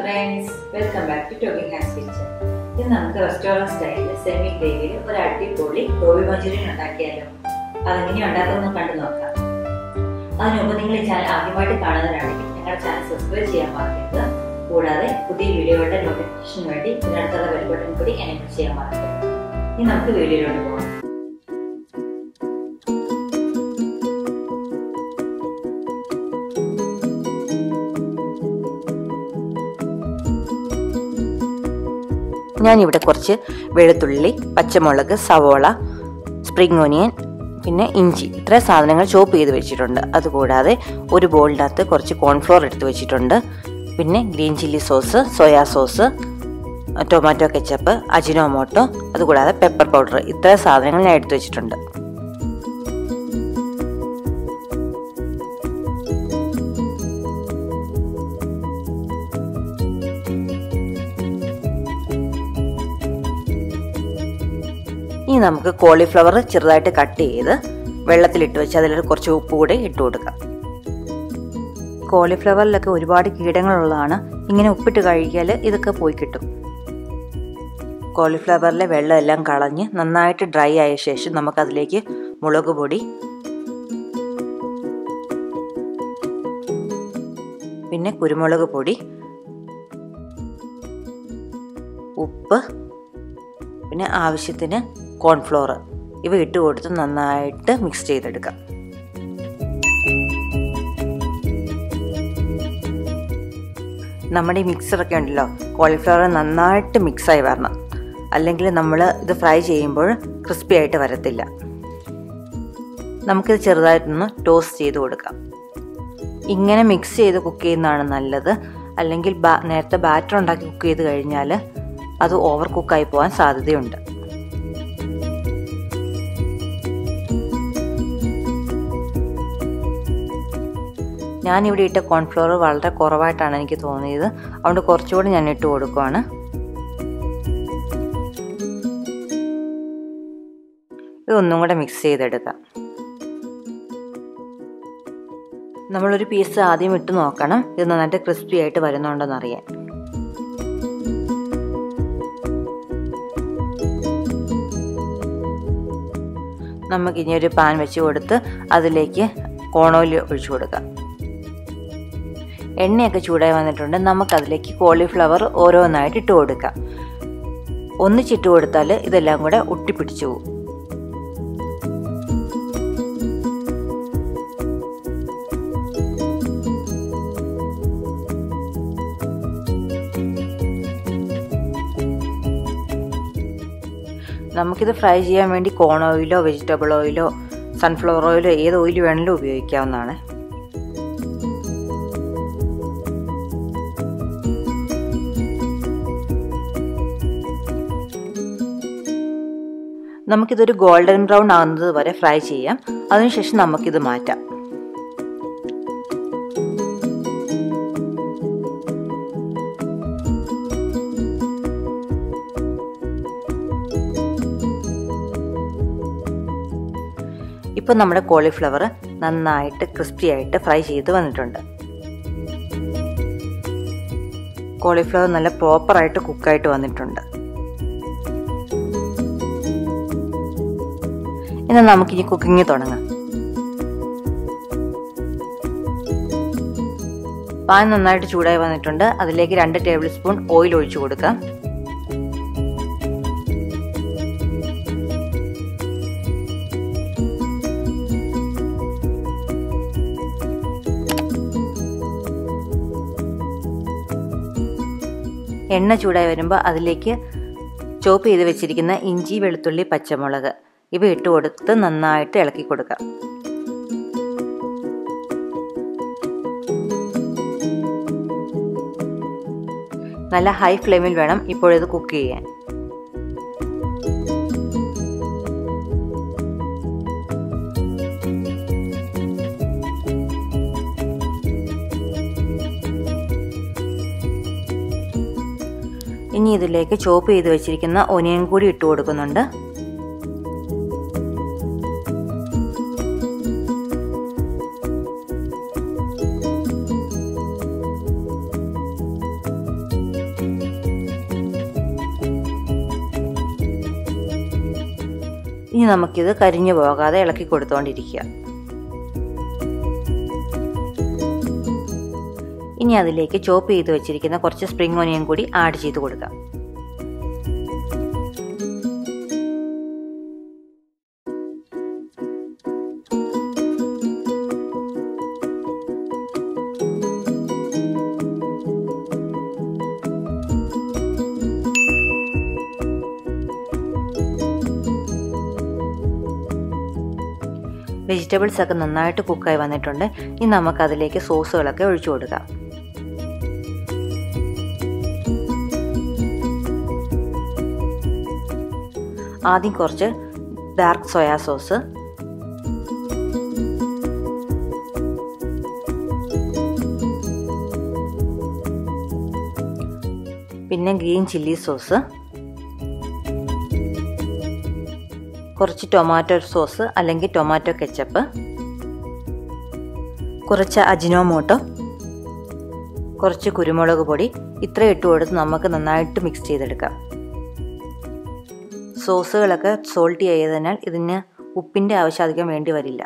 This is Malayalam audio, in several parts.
friends welcome back to Talking Hands Kitchen ഇന്ന് നമുക്ക് റെസ്റ്റോറൻറ്റ് സ്റ്റൈലിൽ സെമി ഗ്രേവിയിൽ ഒരു അടിപൊളി ഗോബി മഞ്ചൂരിയൻ ഉണ്ടാക്കിയാലോ അതെങ്ങനെ ഉണ്ടാക്കുന്നത് കണ്ടു നോക്കാം അതിന് മുമ്പ് നിങ്ങൾ ഈ ചാനൽ ആദ്യമായിട്ട് കാണുന്നവരാണെങ്കിൽ ഞങ്ങളുടെ ചാനൽ സബ്സ്ക്രൈബ് ചെയ്യാൻ മറക്കരുത് കൂടാതെ പുതിയ വീഡിയോകളുടെ നോട്ടിഫിക്കേഷന് വേണ്ടി ഇതിനടുത്തുള്ള ബെൽ ബട്ടൺ കൂടി എനേബിൾ ചെയ്യാൻ മറക്കരുത് ഇനി നമുക്ക് വീഡിയോയിലോട്ട് പോകാം ഞാനിവിടെ കുറച്ച് വെളുത്തുള്ളി പച്ചമുളക് സവോള സ്പ്രിംഗ് ഓനിയൻ പിന്നെ ഇഞ്ചി ഇത്ര സാധനങ്ങൾ ചോപ്പ് ചെയ്ത് വെച്ചിട്ടുണ്ട് അതുകൂടാതെ ഒരു ബോളിനകത്ത് കുറച്ച് കോൺഫ്ലോർ എടുത്ത് വെച്ചിട്ടുണ്ട് പിന്നെ green chilli sauce soya sauce tomato ketchup Ajinomoto അതുകൂടാതെ പെപ്പർ പൗഡർ ഇത്ര സാധനങ്ങൾ ഞാൻ എടുത്തു വെച്ചിട്ടുണ്ട് ഇനി നമുക്ക് കോളിഫ്ലവർ ചെറുതായിട്ട് കട്ട് ചെയ്ത് വെള്ളത്തിലിട്ട് വെച്ച് അതിൽ കുറച്ച് ഉപ്പ് കൂടെ ഇട്ട് കൊടുക്കാം കോളിഫ്ലവറിലൊക്കെ ഒരുപാട് കീടങ്ങളുള്ളതാണ് ഇങ്ങനെ ഉപ്പിട്ട് കഴിക്കാൽ ഇതൊക്കെ പോയി കിട്ടും കോളിഫ്ലവറിലെ വെള്ളം എല്ലാം കളഞ്ഞ് നന്നായിട്ട് ഡ്രൈ ആയ ശേഷം നമുക്കതിലേക്ക് മുളക് പൊടി പിന്നെ കുരുമുളക് പൊടി ഉപ്പ് പിന്നെ ആവശ്യത്തിന് കോൺഫ്ലോർ ഇവ ഇട്ട് കൊടുത്ത് നന്നായിട്ട് മിക്സ് ചെയ്തെടുക്കാം നമ്മുടെ ഈ മിക്സറൊക്കെ ഉണ്ടല്ലോ കോളിഫ്ലവർ നന്നായിട്ട് മിക്സായി വരണം അല്ലെങ്കിൽ നമ്മൾ ഇത് ഫ്രൈ ചെയ്യുമ്പോൾ ക്രിസ്പി ആയിട്ട് വരത്തില്ല നമുക്കിത് ചെറുതായിട്ടൊന്ന് ടോസ്റ്റ് ചെയ്ത് കൊടുക്കാം ഇങ്ങനെ മിക്സ് ചെയ്ത് കുക്ക് ചെയ്യുന്നതാണ് നല്ലത് അല്ലെങ്കിൽ നേരത്തെ ബാറ്റർ ഉണ്ടാക്കി കുക്ക് ചെയ്ത് കഴിഞ്ഞാൽ അത് ഓവർ കുക്കായി പോകാൻ സാധ്യതയുണ്ട് ഞാനിവിടെ ഇട്ട കോൺഫ്ലോർ വളരെ കുറവായിട്ടാണ് എനിക്ക് തോന്നിയത് അതുകൊണ്ട് കുറച്ചുകൂടി ഞാൻ ഇട്ട് കൊടുക്കുവാണ് ഇതൊന്നും കൂടെ മിക്സ് ചെയ്തെടുക്കാം നമ്മളൊരു പീസ് ആദ്യം ഇട്ട് നോക്കണം ഇത് നന്നായിട്ട് ക്രിസ്പി ആയിട്ട് വരുന്നുണ്ടോന്ന് അറിയാൻ നമുക്ക് ഇനി ഒരു പാൻ വെച്ച് കൊടുത്ത് അതിലേക്ക് കോണോയിൽ ഒഴിച്ചു കൊടുക്കാം എണ്ണയൊക്കെ ചൂടായി വന്നിട്ടുണ്ട് നമുക്കതിലേക്ക് കോളിഫ്ലവർ ഓരോന്നായിട്ട് ഇട്ട് കൊടുക്കാം ഒന്നിച്ചിട്ട് കൊടുത്താൽ ഇതെല്ലാം കൂടെ ഒട്ടിപ്പിടിച്ചു പോകും നമുക്കിത് ഫ്രൈ ചെയ്യാൻ വേണ്ടി കോൺ ഓയിലോ വെജിറ്റബിൾ ഓയിലോ സൺഫ്ലവർ ഓയിലോ ഏത് ഓയിൽ വേണമെങ്കിലും ഉപയോഗിക്കാവുന്നതാണ് നമുക്കിതൊരു ഗോൾഡൻ ബ്രൗൺ ആകുന്നത് വരെ ഫ്രൈ ചെയ്യാം അതിനുശേഷം നമുക്കിത് മാറ്റാം ഇപ്പോൾ നമ്മുടെ കോളിഫ്ലവർ നന്നായിട്ട് ക്രിസ്പി ആയിട്ട് ഫ്രൈ ചെയ്ത് വന്നിട്ടുണ്ട് കോളിഫ്ലവർ നല്ല പ്രോപ്പറായിട്ട് കുക്കായിട്ട് വന്നിട്ടുണ്ട് ഇനി നമുക്കിനി കുക്കിംഗ് തുടങ്ങാം പാൻ നന്നായിട്ട് ചൂടായി വന്നിട്ടുണ്ട് അതിലേക്ക് രണ്ട് ടേബിൾ സ്പൂൺ ഓയിൽ ഒഴിച്ചു കൊടുക്കാം എണ്ണ ചൂടായി വരുമ്പോൾ അതിലേക്ക് ചോപ്പ് ചെയ്ത് വെച്ചിരിക്കുന്ന ഇഞ്ചി വെളുത്തുള്ളി പച്ചമുളക് ഇവ ഇട്ട് കൊടുത്ത് നന്നായിട്ട് ഇളക്കി കൊടുക്കാം നല്ല ഹൈ ഫ്ലെയിമിൽ വേണം ഇപ്പോഴിത് കുക്ക് ചെയ്യാൻ ഇനി ഇതിലേക്ക് ചോപ്പ് ചെയ്ത് വെച്ചിരിക്കുന്ന ഒനിയൻ കൂടി ഇട്ട് കൊടുക്കുന്നുണ്ട് ഇനി നമുക്കിത് കരിഞ്ഞു പോകാതെ ഇളക്കി കൊടുത്തുകൊണ്ടിരിക്കുക ഇനി അതിലേക്ക് ചോപ്പ് ചെയ്ത് വെച്ചിരിക്കുന്ന കുറച്ച് സ്പ്രിംഗ് ഓനിയൻ കൂടി ആഡ് ചെയ്ത് കൊടുക്കാം വെജിറ്റബിൾസ് ഒക്കെ നന്നായിട്ട് കുക്കായി വന്നിട്ടുണ്ട് ഇനി നമുക്ക് അതിലേക്ക് സോസുകളൊക്കെ ഒഴിച്ചു കൊടുക്കാം ആദ്യം കുറച്ച് ഡാർക്ക് സോയാ സോസ് പിന്നെ ഗ്രീൻ ചില്ലി സോസ് കുറച്ച് ടൊമാറ്റോ സോസ് അല്ലെങ്കിൽ ടൊമാറ്റോ കെച്ചപ്പ് കുറച്ച് അജിനോമോട്ടോ കുറച്ച് കുരുമുളക് പൊടി ഇത്ര ഇട്ട് കൊടുത്ത് നമുക്ക് നന്നായിട്ട് മിക്സ് ചെയ്തെടുക്കാം സോസുകളൊക്കെ സോൾട്ട് ചെയ്തതിനാൽ ഇതിന് ഉപ്പിൻ്റെ ആവശ്യം അധികം വേണ്ടി വരില്ല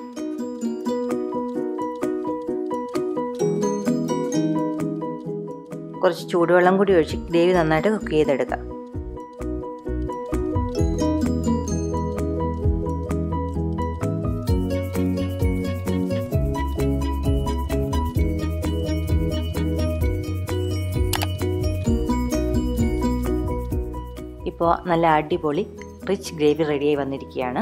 കുറച്ച് ചൂടുവെള്ളം കൂടി ഒഴിച്ച് ഗ്രേവി നന്നായിട്ട് കുക്ക് ചെയ്തെടുക്കാം ഇപ്പോൾ നല്ല അടിപൊളി റിച്ച് ഗ്രേവി റെഡിയായി വന്നിരിക്കുകയാണ്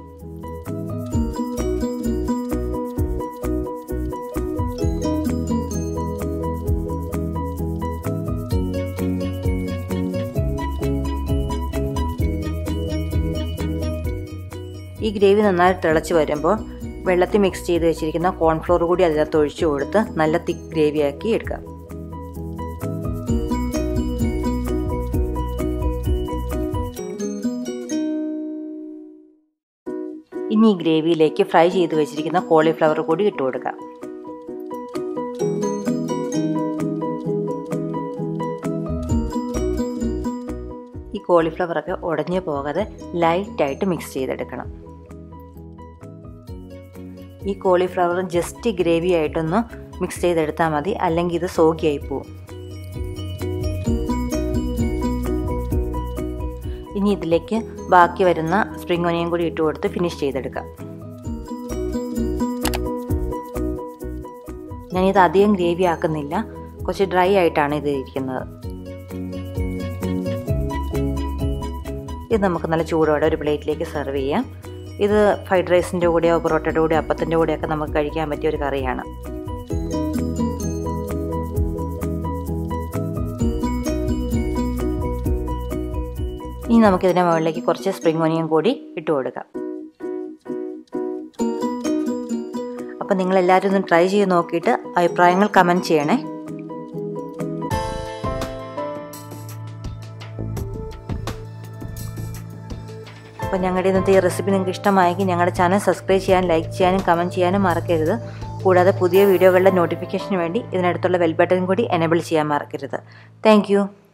ഈ ഗ്രേവി നന്നായി തിളച്ച് വരുമ്പോൾ വെള്ളത്തിൽ മിക്സ് ചെയ്ത് വെച്ചിരിക്കുന്ന കോൺഫ്ലോർ കൂടി അതിനകത്ത് ഒഴിച്ചു കൊടുത്ത് നല്ല തിക്ക് ഗ്രേവിയാക്കി എടുക്കാം ഇനി ഈ ഗ്രേവിയിലേക്ക് ഫ്രൈ ചെയ്ത് വെച്ചിരിക്കുന്ന കോളിഫ്ലവർ കൂടി ഇട്ട് കൊടുക്കാം ഈ കോളിഫ്ലവറൊക്കെ ഉടഞ്ഞു പോകാതെ ലൈറ്റായിട്ട് മിക്സ് ചെയ്തെടുക്കണം ഈ കോളിഫ്ലവർ ജസ്റ്റ് ഗ്രേവി ആയിട്ടൊന്ന് മിക്സ് ചെയ്തെടുത്താൽ മതി അല്ലെങ്കിൽ ഇത് സോഗിയായി പോവും ഇനി ഇതിലേക്ക് ബാക്കി വരുന്ന സ്പ്രിംഗ് ഒനിയൻ കൂടി ഇട്ട് കൊടുത്ത് ഫിനിഷ് ചെയ്തെടുക്കാം ഞാനിത് അധികം ഗ്രേവി ആക്കുന്നില്ല കുറച്ച് ഡ്രൈ ആയിട്ടാണ് ഇത് ഇരിക്കുന്നത് ഇത് നമുക്ക് നല്ല ചൂടോടെ ഒരു പ്ലേറ്റിലേക്ക് സെർവ് ചെയ്യാം ഇത് ഫ്രൈഡ് റൈസിൻ്റെ കൂടെയോ പൊറോട്ടയുടെ കൂടെയോ അപ്പത്തിൻ്റെ കൂടെയൊക്കെ നമുക്ക് കഴിക്കാൻ പറ്റിയ ഒരു കറിയാണ് ഇനി നമുക്കിതിൻ്റെ മുകളിലേക്ക് കുറച്ച് സ്പ്രിംഗ് ഒനിയൻ കൂടി ഇട്ട് കൊടുക്കാം അപ്പം നിങ്ങൾ എല്ലാവരും ഒന്ന് ട്രൈ ചെയ്ത് നോക്കിയിട്ട് അഭിപ്രായങ്ങൾ കമൻറ്റ് ചെയ്യണേ അപ്പോൾ ഞങ്ങളുടെ ഇന്നത്തെ ഈ റെസിപ്പി നിങ്ങൾക്ക് ഇഷ്ടമായെങ്കിൽ ഞങ്ങളുടെ ചാനൽ സബ്സ്ക്രൈബ് ചെയ്യാൻ ലൈക്ക് ചെയ്യാനും കമൻറ്റ് ചെയ്യാനും മറക്കരുത് കൂടാതെ പുതിയ വീഡിയോകളുടെ നോട്ടിഫിക്കേഷന് വേണ്ടി ഇതിനടുത്തുള്ള ബെൽ ബട്ടൺ കൂടി എനേബിൾ ചെയ്യാൻ മറക്കരുത് താങ്ക്